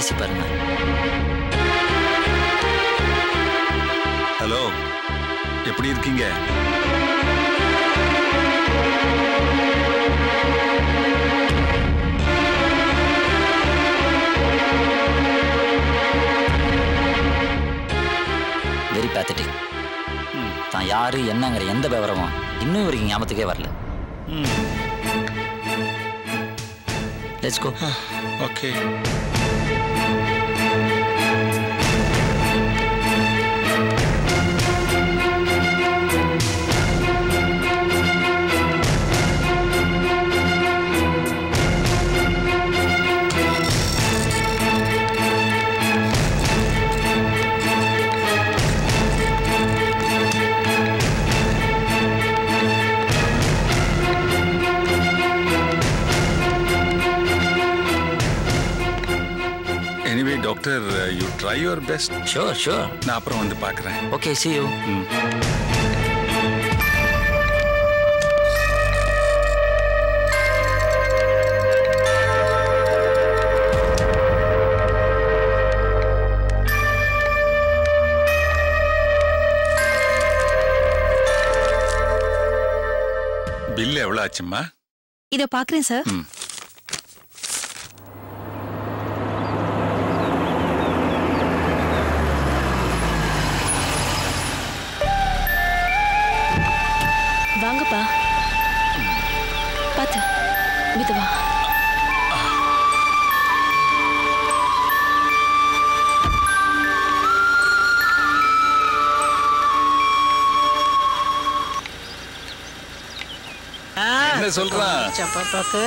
பேசி பாருங்க ஹலோ எப்படி இருக்கீங்க வெரி பேத்தட்டிக் தான் யாரு என்னங்கிற எந்த விவரமும் இன்னும் இவருக்கு ஞாபகத்துக்கே வரல let's go okay anyway doctor you try your best sure sure நான் அப்புறம் வந்து பார்க்குறேன் ஓகே see you ம் பில் எவ்வளோ ஆச்சும்மா இத பாக்குறேன் சார் ம் வாங்கப்பா பாத்து மெதுவா என்ன சொல்றான் சப்பாப்பாக்கு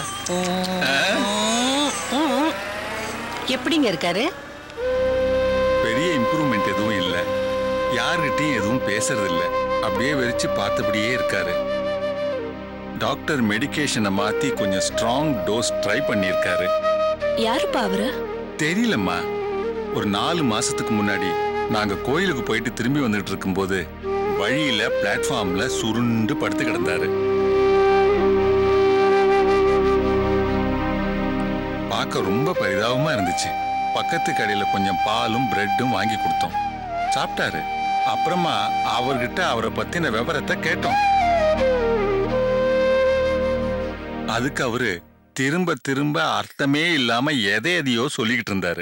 எப்படிங்க இருக்காரு பெரிய இம்ப்ரூவ்மெண்ட் எதுவும் இல்லை யார்கிட்டயும் எதுவும் பேசுறது இல்ல அப்படியே வெறிச்சு பார்த்தபடியே இருக்காரு டாக்டர் மெடிகேஷனை மாத்தி கொஞ்சம் ஸ்ட்ராங் டோஸ் ட்ரை பண்ணியிருக்காரு யாருப்பா அவரு தெரியலம்மா ஒரு நாலு மாசத்துக்கு முன்னாடி நாங்க கோயிலுக்கு போயிட்டு திரும்பி வந்துட்டு இருக்கும்போது வழியில பிளாட்ஃபார்ம்ல சுருண்டு படுத்து கிடந்தாரு பார்க்க ரொம்ப பரிதாபமா இருந்துச்சு பக்கத்து கடையில கொஞ்சம் பாலும் பிரெட்டும் வாங்கி கொடுத்தோம் சாப்பிட்டாரு அப்புறமா அவர்கிட்ட அவரை பத்தின விவரத்தை கேட்டோம் அதுக்கு அவரு திரும்ப திரும்ப அர்த்தமே இல்லாம எதை எதையோ சொல்லிக்கிட்டு இருந்தாரு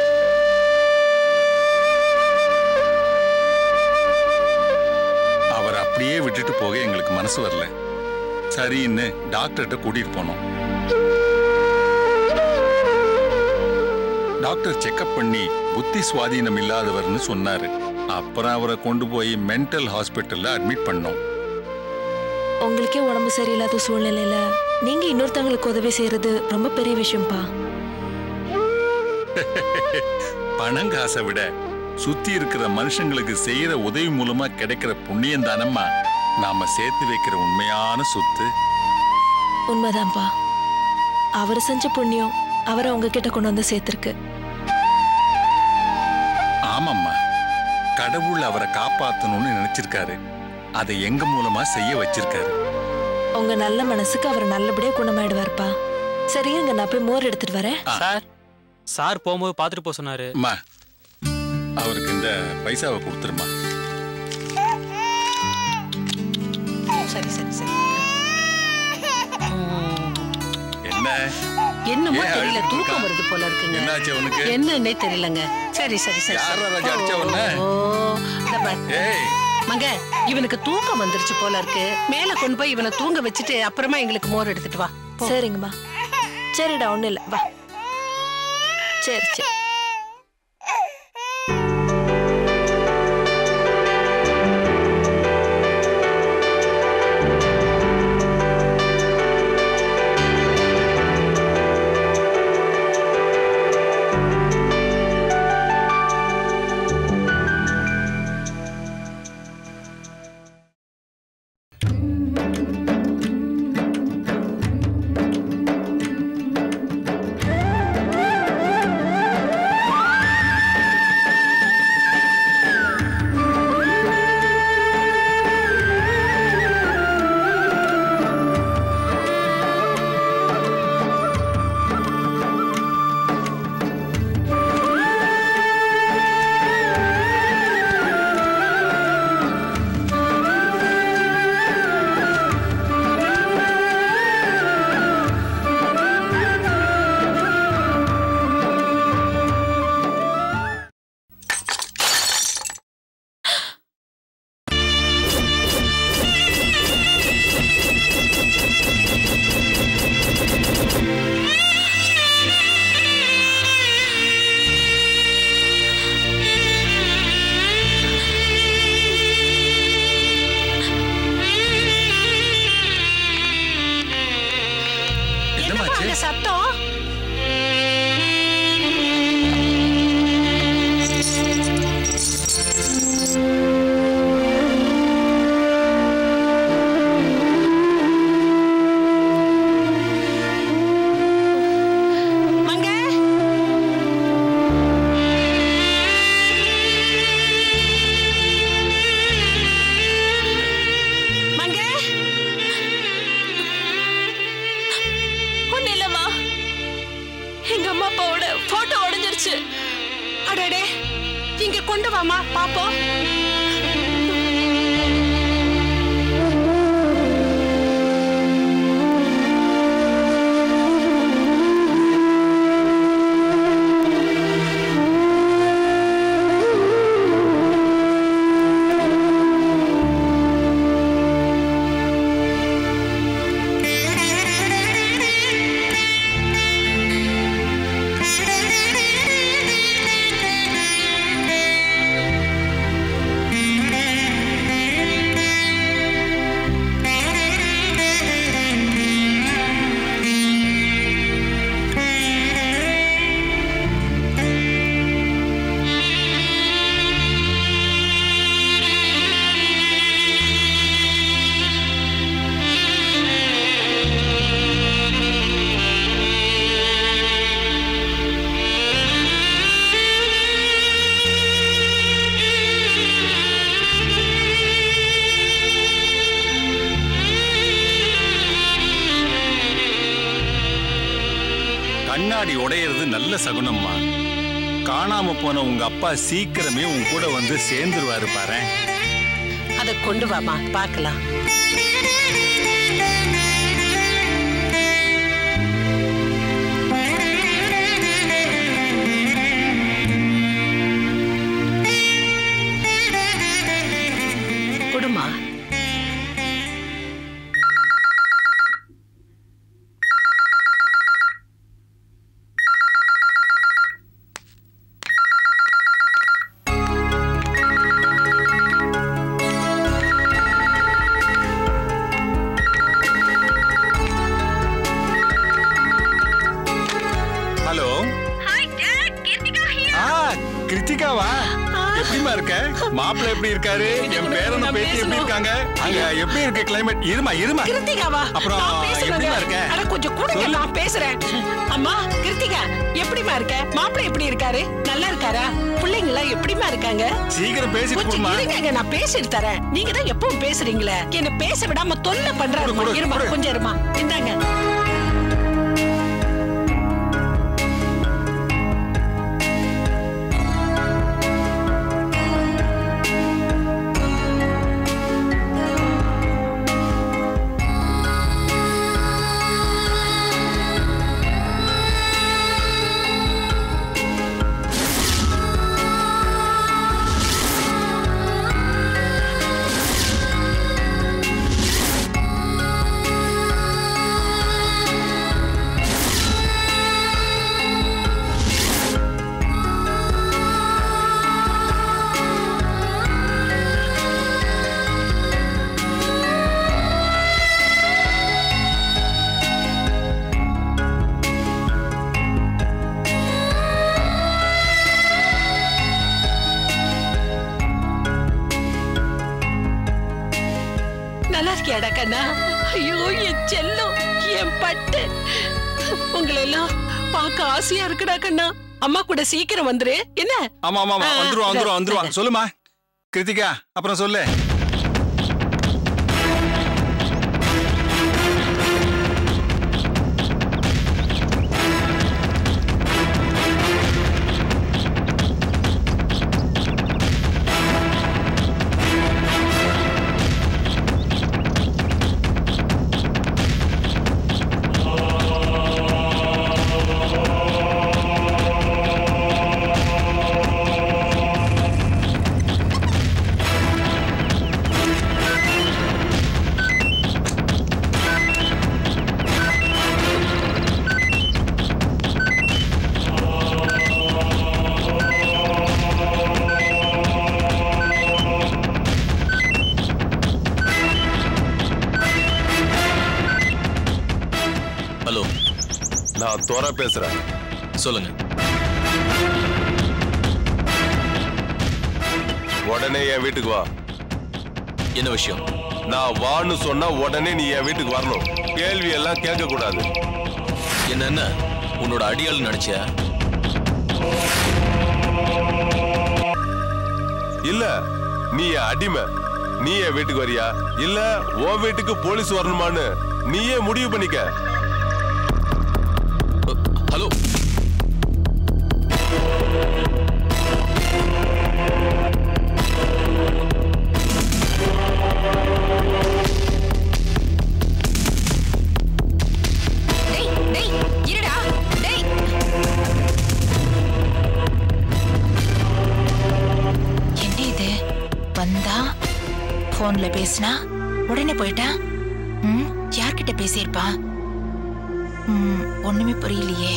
அவர் அப்படியே விட்டுட்டு போக எங்களுக்கு மனசு வரல சரின்னு டாக்டர்கிட்ட கூட்டிட்டு போனோம் டாக்டர் செக்கப் பண்ணி புத்தி சுவாதீனம் இல்லாதவர்னு சொன்னாரு அப்புறம் அவரை கொண்டு போய் மென்டல் ஹாஸ்பிட்டல்ல அட்மிட் பண்ணோம் உங்களுக்கே உடம்பு சரியில்லாத சூழ்நிலையில நீங்க இன்னொருத்தவங்களுக்கு உதவி செய்யறது ரொம்ப பெரிய விஷயம்ப்பா பணம் காசை விட சுத்தி இருக்கிற மனுஷங்களுக்கு செய்யற உதவி மூலமா கிடைக்கிற புண்ணியம் தானம்மா நாம சேர்த்து வைக்கிற உண்மையான சொத்து உண்மைதான்ப்பா அவர் செஞ்ச புண்ணியம் அவரை உங்ககிட்ட கொண்டு வந்து சேர்த்திருக்கு ஆமாம்மா கடவுள் அவரை காப்பாத்தணும்னு நினைச்சிருக்காரு அதை எங்க மூலமா செய்ய வச்சிருக்காரு உங்க நல்ல மனசுக்கு அவர் நல்லபடியா குணமாயிடுவார்ப்பா சரி இருங்க நான் போய் மோர் எடுத்துட்டு வரேன் சார் சார் போகும்போது பார்த்துட்டு போக சொன்னாரு அம்மா அவருக்கு இந்த பைசாவை கொடுத்துருமா சரி சரி சரி என்ன என்னமோ ஏன் தெரியல அழுதுட்டு தூக்கம் இருக்கான்? வருது போல இருக்குங்க என்னாச்சு அவனுக்கு என்னன்னே தெரியலங்க சரி சரி சரி யாரா சரி. ராஜா அடிச்ச உன்னை? ஓ இந்த பாரு. ஏய் மங்க இவனுக்கு தூக்கம் வந்துருச்சு போல இருக்கு மேல கொண்டு போய் இவனை தூங்க வச்சுட்டு அப்புறமா எங்களுக்கு மோர் எடுத்துட்டு வா போ. சரிங்கம்மா சரிடா ஒண்ணும் இல்ல வா சரி சரி அங்க சத்தம் மங்க மங்க ஒன்னும் இல்லம்மா எங்க அம்மா அப்பாவோட போட்டோ உடைஞ்சிருச்சு அடடே இங்க கொண்டு வாமா பாப்போம் கண்ணாடி உடையிறது நல்ல சகுனம்மா காணாம போன உங்க அப்பா சீக்கிரமே உன் கூட வந்து சேர்ந்துருவாரு பாரேன் அத கொண்டு வாமா பார்க்கலாம் குடுமா ஹலோ ஆ கிருத்திகாவா எப்படிமா இருக்க மாப்பிள்ளை எப்படி இருக்காரு என் பேரனும் பேத்தி எப்படி இருக்காங்க அங்க எப்படி இருக்கு கிளைமேட் இருமா இருமா கிருத்திகாவா அப்புறம் நான் பேசுறேங்க. எப்படிம்மா இருக்க? அட கொஞ்சம் கூடுங்க சொல்லு. நான் பேசுறேன் அம்மா கிருத்திகா எப்படிமா இருக்க மாப்பிள்ளை எப்படி இருக்காரு நல்லா இருக்காரா பிள்ளைங்க எல்லாம் எப்படிமா இருக்காங்க சீக்கிரம் பேசிட்டு கொஞ்சம் போமா இருங்க நான் பேசிட்டு தரேன் நீங்க தான் எப்பவும் பேசுறீங்களே என்ன பேச விடாம தொல்லை பண்றாருமா கொடு, இருமா கொடு. கொஞ்சம் இருமா இந்தாங்க நல்லா இருக்கியாடா கண்ணா ஐயோ என் செல்லம் என் பட்டு உங்களை எல்லாம் பார்க்க ஆசையா இருக்குடா கண்ணா அம்மா கூட சீக்கிரம் வந்துரு என்ன ஆமா ஆமா ஆமா ஆ, வந்துருவா வந்துருவா இதோ, வந்துருவா இதோ. சொல்லுமா கிருத்திகா அப்புறம் சொல்லு நான் தோற பேசுறேன் சொல்லுங்க உடனே என் வீட்டுக்கு வா என்ன விஷயம் நான் வான்னு சொன்னா உடனே நீ என் வீட்டுக்கு வரணும் கேள்வி எல்லாம் கேட்க கூடாது என்ன என்ன உன்னோட அடியாள் நினைச்சியா இல்ல நீ என் அடிமை நீ என் வீட்டுக்கு வரியா இல்ல உன் வீட்டுக்கு போலீஸ் வரணுமான்னு நீயே முடிவு பண்ணிக்க ஹலோ டேய் டேய் இருடா டேய் என்ன இது வந்தா போன்ல பேசினா உடனே போயிட்டா ம் யார்கிட்ட பேசியிருப்பா ம் ஒண்ணுமே புரியலையே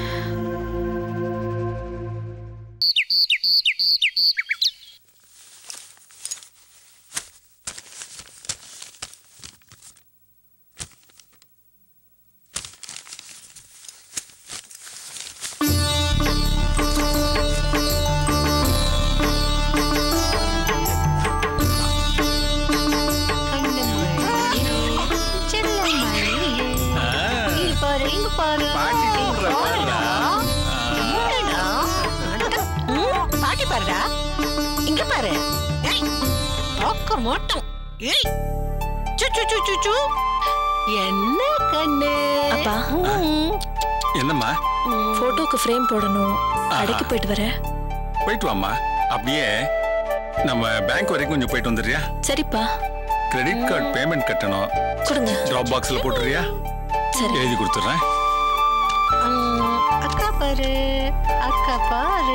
பாட்டி பாருடா இங்க பாரு ஏய், பார்க்க மாட்டோம் ஏய் சு, சு, சு, சு, சு. என்ன கண்ணு அப்பா. ம், என்னம்மா ம். போட்டோக்கு ஃப்ரேம் போடணும் கடைக்கு போயிட்டு வரேன் போயிட்டு வாம்மா அப்படியே நம்ம பேங்க் வரைக்கும் கொஞ்சம் போயிட்டு வந்துடுறியா சரிப்பா கிரெடிட் கார்டு பேமெண்ட் கட்டணும் கொடுங்க ட்ராப் பாக்ஸ்ல போட்டுறியா சரி எழுதி கொடுத்துட்றேன் ம், அக்கா பாரு அக்கா பாரு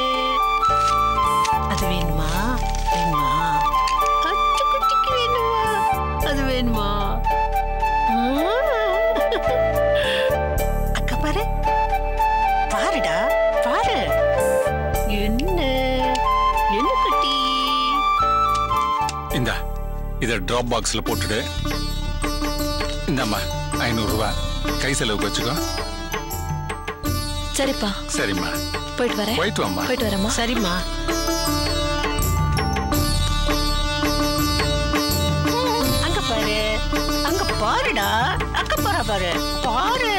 அது வேணுமா வேணுமா அச்சு குட்டிக்கு வேணுமா அது வேணுமா ம். அக்கா பாரு பாருடா பாரு என்ன என்ன குட்டி இந்தா இதை ட்ராப் பாக்ஸ்ல போட்டுடு இந்தாம்மா ஐநூறுரூவா கை செலவுக்கு வச்சுக்கோ சரிப்பா சரிம்மா போயிட்டு வரேன் போயிட்டு வாம்மா போயிட்டு வரேம்மா சரிம்மா அங்க பாரு அங்க பாருடா அங்க பாரு பாரு பாரு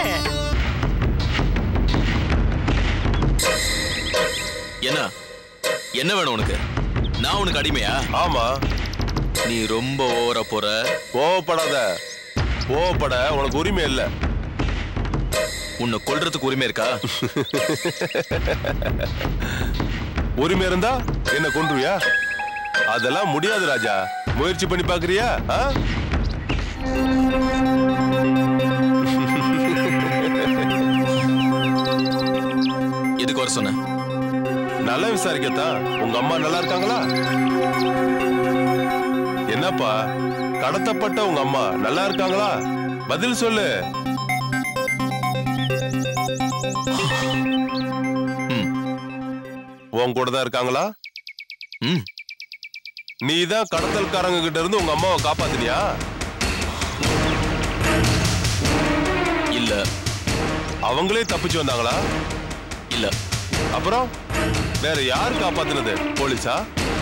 என்ன என்ன வேணும் உனக்கு நான் உனக்கு அடிமையா ஆமா நீ ரொம்ப ஓவரா போற கோவப்படாத கோவப்பட உனக்கு உரிமை இல்ல உன்னை கொல்றதுக்கு உரிமை இருக்கா உரிமை இருந்தா என்ன கொன்றுவியா அதெல்லாம் முடியாது ராஜா முயற்சி பண்ணி பாக்குறியா ஆ? எதுக்கு வர சொன்ன நல்லா விசாரிக்கத்தான் உங்க அம்மா நல்லா இருக்காங்களா என்னப்பா கடத்தப்பட்ட உங்க அம்மா நல்லா இருக்காங்களா பதில் சொல்லு ம் உன் கூட தான் இருக்காங்களா ம் நீ தான் கடத்தல்காரங்க கிட்ட இருந்து உங்க அம்மாவை காப்பாத்தினியா இல்ல அவங்களே தப்பிச்சு வந்தாங்களா இல்ல அப்புறம் வேற யார் காப்பாத்தினது போலீஸா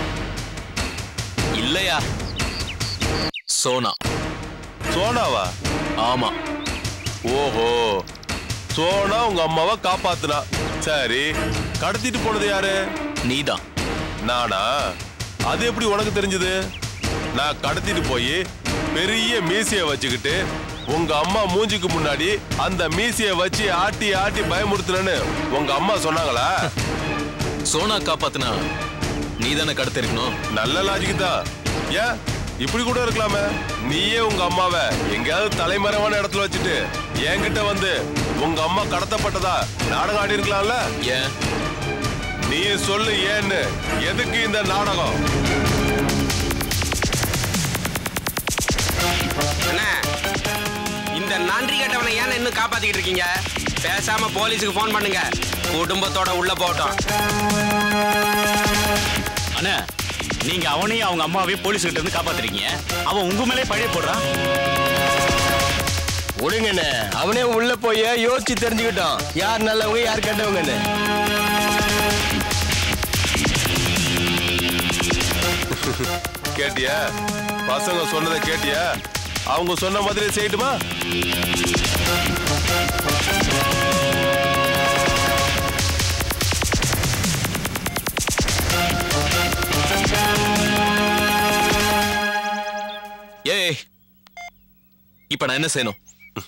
இல்லையா சோனா சோனாவா ஆமா ஓஹோ சோனா உங்க அம்மாவை காப்பாத்துனா சரி கடத்திட்டு போனது யாரு நீதான் நானா அது எப்படி உனக்கு தெரிஞ்சது நான் கடத்திட்டு போய் பெரிய மீசைய வச்சுக்கிட்டு உங்க அம்மா மூஞ்சிக்கு முன்னாடி அந்த மீசைய வச்சு ஆட்டி ஆட்டி பயமுறுத்துனேன்னு உங்க அம்மா சொன்னாங்களா சோனா காப்பாத்துனா நீ தானே கடத்திருக்கணும் நல்ல லாஜிக் தான் ஏன் இப்படி கூட இருக்கலாமே நீயே உங்க அம்மாவை எங்கேயாவது தலைமறைவான இடத்துல வச்சுட்டு என்கிட்ட வந்து உங்க அம்மா கடத்தப்பட்டதா நாடகம் ஆடி இருக்கலாம்ல ஏன் நீ சொல்லு ஏன்னு எதுக்கு இந்த நாடகம் அண்ணே இந்த நன்றி கட்டவனை ஏன் இன்னும் காப்பாத்திக்கிட்டு இருக்கீங்க பேசாம போலீஸுக்கு ஃபோன் பண்ணுங்க குடும்பத்தோட உள்ள போட்டோம் அண்ணா நீங்க அவனையும் அவங்க அம்மாவையும் போலீஸ் கிட்ட இருந்து காப்பாத்துறீங்க அவன் உங்க மேலே பழைய போடுறான் விடுங்கண்ணே அவனே உள்ள போய் யோசிச்சு தெரிஞ்சுக்கிட்டான் யார் நல்லவங்க யார் கெட்டவங்கன்னு கேட்டியா பசங்க சொன்னதை கேட்டியா அவங்க சொன்ன மாதிரி செய்யட்டுமா ஏய் இப்ப நான் என்ன செய்யணும்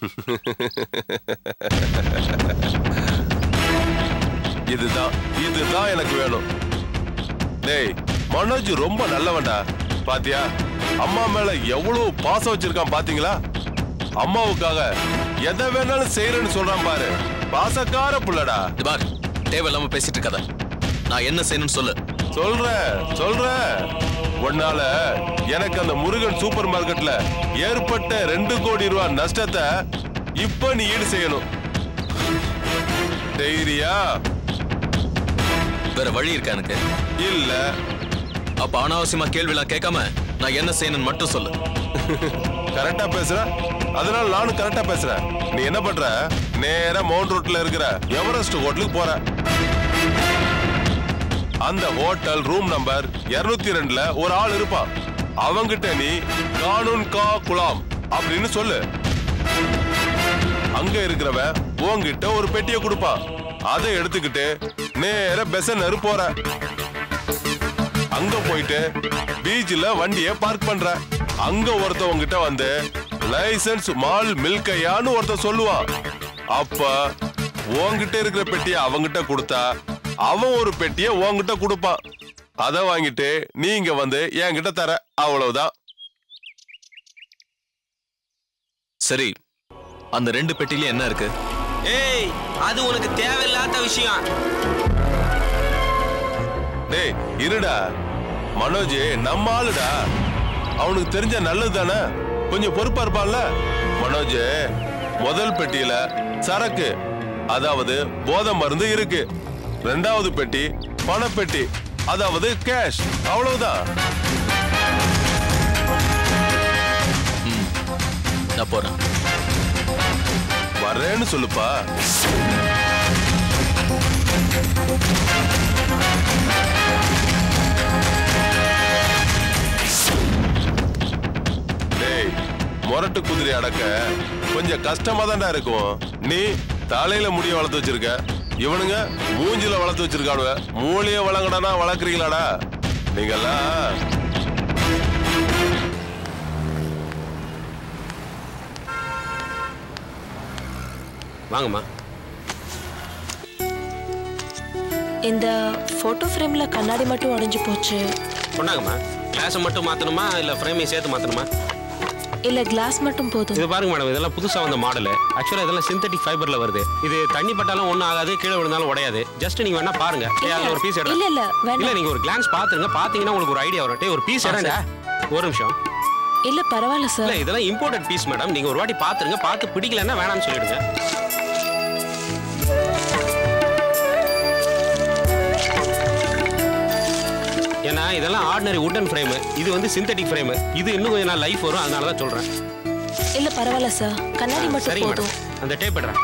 இதுதான் இதுதான் எனக்கு வேணும் டேய் மனோஜ் ரொம்ப நல்லவன்டா பாத்தியா அம்மா மேல எவ்வளவு பாசம் வச்சிருக்கான் பாத்தீங்களா அம்மாவுக்காக எதை வேணாலும் செய்யறேன்னு சொல்றான் பாரு பாசக்கார புள்ளடா இது பார் தேவையில்லாம பேசிட்டு இருக்காத நான் என்ன செய்யணும்னு சொல்லு சொல்றேன் சொல்றேன் உன்னால எனக்கு அந்த முருகன் சூப்பர் மார்க்கெட்ல ஏற்பட்ட ரெண்டு கோடி ரூபாய் நஷ்டத்தை இப்ப நீ ஈடு செய்யணும் தைரியா வேற வழி இருக்கா எனக்கு இல்ல அப்ப அனாவசியமா கேள்விலாம் கேட்காம நான் என்ன செய்யணும்னு மட்டும் சொல்லு கரெக்டா பேசுற அதனால நானும் கரெக்டா பேசுறேன் நீ என்ன பண்ற நேரா மவுண்ட் ரோட்ல இருக்கிற எவரெஸ்ட் ஹோட்டலுக்கு போற அந்த ஹோட்டல் ரூம் நம்பர் 202 ரெண்டுல ஒரு ஆள் இருப்பான் அவங்கிட்ட நீ கானூன் கா குலாம் அப்படின்னு சொல்லு அங்க இருக்கிறவன் உன்கிட்ட ஒரு பெட்டியை கொடுப்பான் அதை எடுத்துக்கிட்டு நேர பெசனர் போற அங்க போயிட்டு பீச்ல வண்டியை பார்க் பண்ற அங்க ஒருத்தவங்கிட்ட வந்து லைசன்ஸ் மால் மில்கையான்னு ஒருத்தன் சொல்லுவான் அப்ப உன்கிட்ட இருக்கிற பெட்டியை அவங்கிட்ட கொடுத்தா அவன் ஒரு பெட்டியை உன்கிட்ட கொடுப்பான் அதை வாங்கிட்டு நீங்க வந்து என்கிட்ட தர அவ்வளவுதான் சரி அந்த ரெண்டு பெட்டில என்ன இருக்கு ஏய் அது உனக்கு தேவையில்லாத விஷயம் டேய் இருடா மனோஜ் நம்ம ஆளுடா அவனுக்கு தெரிஞ்ச நல்லது தானே கொஞ்சம் பொறுப்பா இருப்பான்ல மனோஜ் முதல் பெட்டியில சரக்கு அதாவது போதை மருந்து இருக்கு ரெண்டாவது பெட்டி பணப்பெட்டி அதாவது கேஷ் அவ்வளவுதான் நான் போறேன் வரேன்னு சொல்லுப்பா டேய் முரட்டு குதிரை அடக்க கொஞ்சம் கஷ்டமா தான்டா இருக்கும் நீ தலையில முடிய வளர்த்து வச்சிருக்க இவனுங்க மூஞ்சில வளர்த்து வச்சிருக்கானுவ மூளைய வளங்கடானா வளர்க்குறீங்களாடா நீங்கெல்லாம் வாங்கம்மா இந்த போட்டோ ஃப்ரேம்ல கண்ணாடி மட்டும் உடைஞ்சு போச்சு கொண்டாங்கம்மா கிளாஸை மட்டும் மாத்தணுமா இல்ல ஃப்ரேமையும் சேர்த்து மாத்தணுமா இல்ல கிளாஸ் மட்டும் போதும் இது பாருங்க மேடம் இதெல்லாம் புதுசா வந்த மாடல் ஆக்சுவலா இதெல்லாம் சிந்தட்டிக் ஃபைபர்ல வருது இது தண்ணி பட்டாலும் ஒண்ணும் ஆகாது கீழே விழுந்தாலும் உடையாது ஜஸ்ட் நீங்க வேணா பாருங்க ஏய், அதுல ஒரு பீஸ் இல்ல இடம் இல்ல வேண்டாம் இல்ல நீங்க ஒரு கிளான்ஸ் பாத்துருங்க பாத்தீங்கன்னா உங்களுக்கு ஒரு ஐடியா வரும் டேய், ஒரு பீஸ் ஆ, இடங்க ஒரு நிமிஷம் இல்ல பரவாயில்ல இல்ல சார் இதெல்லாம் இம்போர்ட்டட் பீஸ் மேடம் நீங்க ஒரு வாட்டி பாத்துருங்க பார்த்து பிடிக்கலன்னா வேணாம்னு சொல்லிடுங்க ஏன்னா இதெல்லாம் ஆர்டினரி வுட்டன் ஃப்ரேம் இது வந்து சிந்தட்டிக் ஃப்ரேம் இது இன்னும் கொஞ்சம் நாள் லைஃப் வரும் அதனால தான் சொல்றேன் இல்ல பரவாயில்ல சார் கண்ணாடி மட்டும் சரிங்க போதும் மேடம் அந்த டேப் எடுறேன்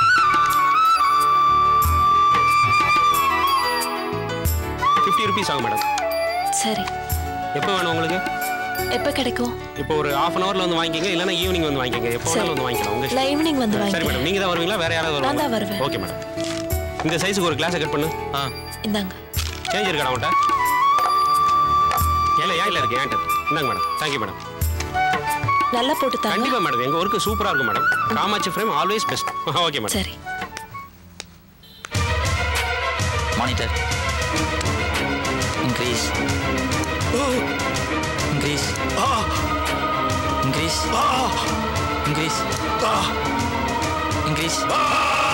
ஃபிஃப்டி ருபீஸ் ஆகும் மேடம் சரி எப்போ வேணும் உங்களுக்கு எப்ப கிடைக்கும் இப்போ ஒரு ஹாஃப் அன் ஹவர்ல வந்து வாங்கிக்கங்க இல்லைன்னா ஈவினிங் வந்து வாங்கிக்கங்க எப்போ சரி. வேணாலும் வந்து வாங்கிக்கலாம் உங்க நான் ஈவினிங் வந்து சரி வாங்கிக்கிறேன் மேடம் நீங்க தான் வருவீங்களா வேற யாராவது நான் தான் வருவாங்க வருவேன். ஓகே மேடம் இந்த சைஸுக்கு ஒரு கிளாஸ் கட் பண்ணு ஆ இந்தாங்க சேஞ்ச் இருக்கா உன்ட்ட ஏல ஏன் இல்ல இருக்கு ஏன்ட்டு இந்தாங்க மேடம் தேங்க்யூ மேடம் நல்லா போட்டு தாங்க கண்டிப்பா மேடம் எங்க ஒர்க்கு சூப்பரா இருக்கும் madam Kamatchi frame always best okay madam சரி monitor increase increase increase increase increase